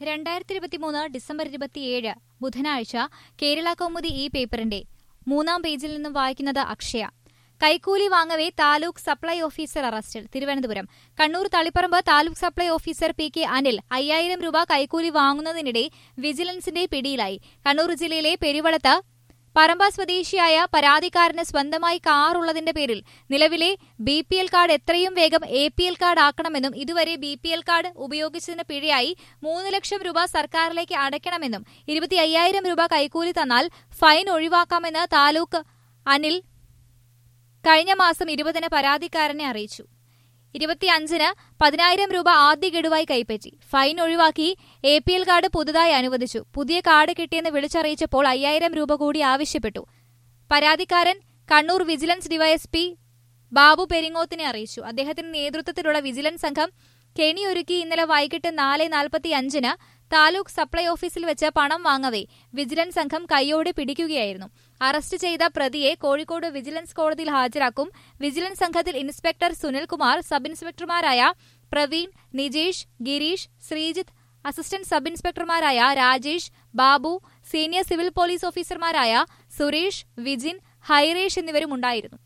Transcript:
രണ്ടായിരത്തി ഇരുപത്തിമൂന്ന് ഡിസംബർ ഇരുപത്തിയേഴ് ബുധനാഴ്ച കേരള കൗമുദി ഈ പേപ്പറിന്റെ മൂന്നാം പേജിൽ നിന്നും വായിക്കുന്നത് അക്ഷയ കൈക്കൂലി വാങ്ങവേ താലൂക്ക് സപ്ലൈ ഓഫീസർ അറസ്റ്റിൽ Thiruvananthapuram Kannur Taliparamba taluk supply officer P K Anil അയ്യായിരം രൂപ കൈക്കൂലി വാങ്ങുന്നതിനിടെ വിജിലൻസിന്റെ പിടിയിലായി കണ്ണൂർ ജില്ലയിലെ പെരുവളത്ത് പറമ്പ സ്വദേശിയായ പരാതിക്കാരന് സ്വന്തമായി കാർ ഉള്ളതിന്റെ പേരിൽ നിലവിലെ ബി പി എൽ കാർഡ് എത്രയും വേഗം എ പി എൽ കാർഡ് ആക്കണമെന്നും ഇതുവരെ ബി പി എൽ കാർഡ് ഉപയോഗിച്ചതിന് പിഴയായി മൂന്ന് ലക്ഷം രൂപ സർക്കാരിലേക്ക് അടയ്ക്കണമെന്നും ഇരുപത്തി അയ്യായിരം രൂപ കൈക്കൂലി തന്നാൽ ഫൈൻ ഒഴിവാക്കാമെന്ന് താലൂക്ക് അനിൽ കഴിഞ്ഞ മാസം ഇരുപതിന് പരാതിക്കാരനെ അറിയിച്ചു ഇരുപത്തിയഞ്ചിന് പതിനായിരം രൂപ ആദ്യ ഗഡുവായി കൈപ്പറ്റി ഫൈൻ ഒഴിവാക്കി എ പി എൽ കാർഡ് പുതുതായി അനുവദിച്ചു പുതിയ കാർഡ് കിട്ടിയെന്ന് വിളിച്ചറിയിച്ചപ്പോൾ അയ്യായിരം രൂപ കൂടി ആവശ്യപ്പെട്ടു പരാതിക്കാരൻ കണ്ണൂർ വിജിലൻസ് ഡിവൈഎസ്പി ബാബു പെരിങ്ങോത്തിനെ അറിയിച്ചു അദ്ദേഹത്തിന്റെ നേതൃത്വത്തിലുള്ള വിജിലൻസ് സംഘം കെണിയൊരുക്കി ഇന്നലെ വൈകിട്ട് നാല് നാൽപ്പത്തി അഞ്ചിന് താലൂക്ക് സപ്ലൈ ഓഫീസിൽ വെച്ച് പണം വാങ്ങവേ വിജിലൻസ് സംഘം കൈയോടെ പിടിക്കുകയായിരുന്നു അറസ്റ്റ് ചെയ്ത പ്രതിയെ കോഴിക്കോട് വിജിലൻസ് കോടതിയിൽ ഹാജരാക്കും വിജിലൻസ് സംഘത്തിൽ ഇൻസ്പെക്ടർ സുനിൽകുമാർ സബ് ഇൻസ്പെക്ടർമാരായ പ്രവീൺ നിജേഷ് ഗിരീഷ് ശ്രീജിത്ത് അസിസ്റ്റന്റ് സബ് ഇൻസ്പെക്ടർമാരായ Rajesh Babu senior civil police ഓഫീസർമാരായ സുരേഷ് വിജിൻ ഹൈറേഷ് എന്നിവരും ഉണ്ടായിരുന്നു